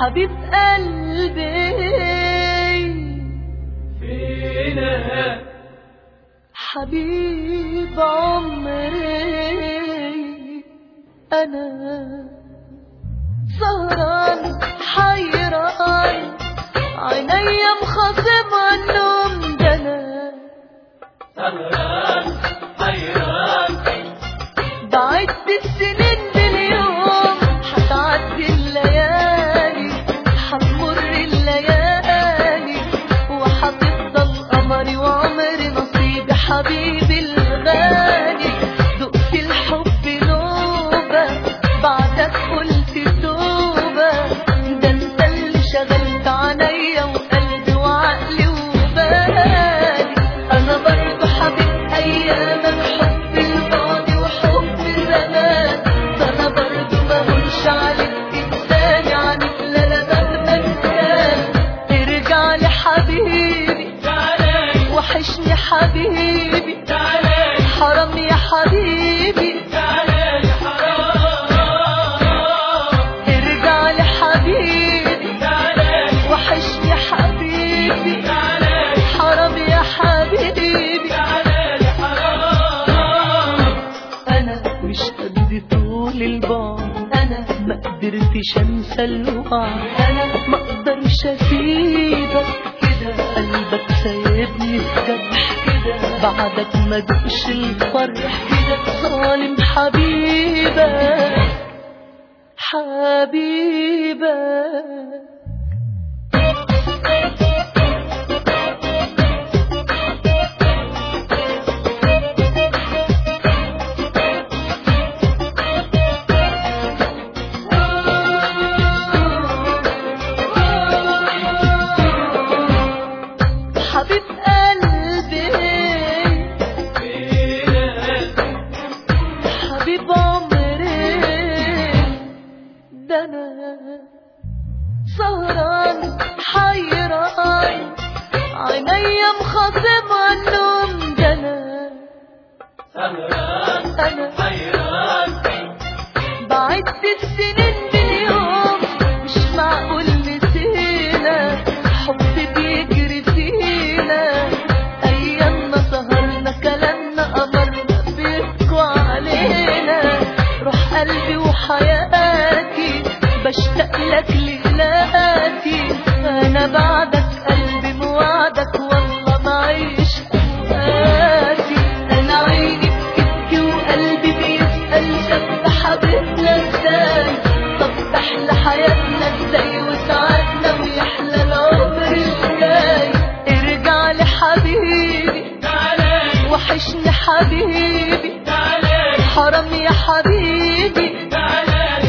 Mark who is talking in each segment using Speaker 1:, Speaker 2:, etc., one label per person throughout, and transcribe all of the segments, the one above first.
Speaker 1: حبيب قلبي
Speaker 2: فينا
Speaker 1: حبيب عمري أنا سهران حيران عينيا مخاصمة النوم ده أنا
Speaker 2: سهران حيران
Speaker 1: بعد السنين باليوم هتعدي الليالي هتمر الليالي وهتفضل قمري وعمري نصيبي حبيبي الغالي دقت الحب نوبة بعدك قلت توبة ده انت اللي شغلت عينيا وقلبي وعقلي وبالي انا برضه حبيب ايامك حب الماضي وحب زمان ده انا برضه مهونش عليك انساني عنك لا لا مهما كان ارجع لي حبيبي
Speaker 2: تعالي
Speaker 1: وحشني حبيبي
Speaker 2: تعالي
Speaker 1: حرام يا حبيبي
Speaker 2: تعالي حرام
Speaker 1: ارجع لي حبيبي
Speaker 2: تعالي
Speaker 1: وحشني حبيبي
Speaker 2: تعالي
Speaker 1: حرام يا حبيبي
Speaker 2: تعالي حرام
Speaker 1: انا مش قد طول البعد انا ما قدرتش انسى الوعد انا ما اقدرش اسيبك كده قلبك سايبني في جرح كده بعدك ما دوقش الفرح كده ظالم حبيبك حبيبك حبيب قلبي
Speaker 2: فينا
Speaker 1: حبيب عمري ده انا سهران حيران عينيا مخاصمة النوم ده انا
Speaker 2: سهران
Speaker 1: انا
Speaker 2: حيران
Speaker 1: بعد السنين باليوم مش معقول نسينا حب بيجري فينا ايامنا سهرنا كلامنا امرنا بيبكوا علينا روح قلبي وحياتي بشتاق لك ليلاتي انا بعدك قلبي موعدك والله معيش اوقاتي انا عيني بتبكي وقلبي بيسأل شاب حبيبنا ازاي طب تحلى حياتنا ازاي وسعادنا ويحلى العمر الجاي ارجع لي حبيبي
Speaker 2: تعالي
Speaker 1: وحشني حبيبي
Speaker 2: تعالي
Speaker 1: حرام يا حبيبي
Speaker 2: تعالي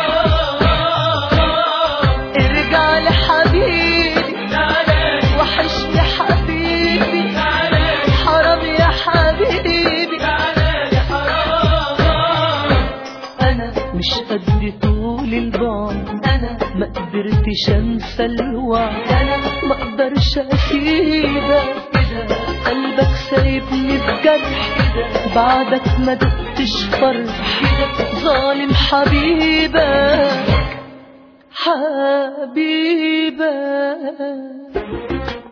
Speaker 2: حرام
Speaker 1: ارجع لي حبيبي
Speaker 2: تعالي
Speaker 1: وحشني حبيبي
Speaker 2: تعالي
Speaker 1: حرام يا حبيبي
Speaker 2: تعالي حرام
Speaker 1: انا مش قد طول البعد انا ما قدرتش انسى الوعد انا ما اقدرش اسيبك كده قلبك سايبني بجرح كده بعدك ما دقتش فرح كده ظالم حبيبك حبيبك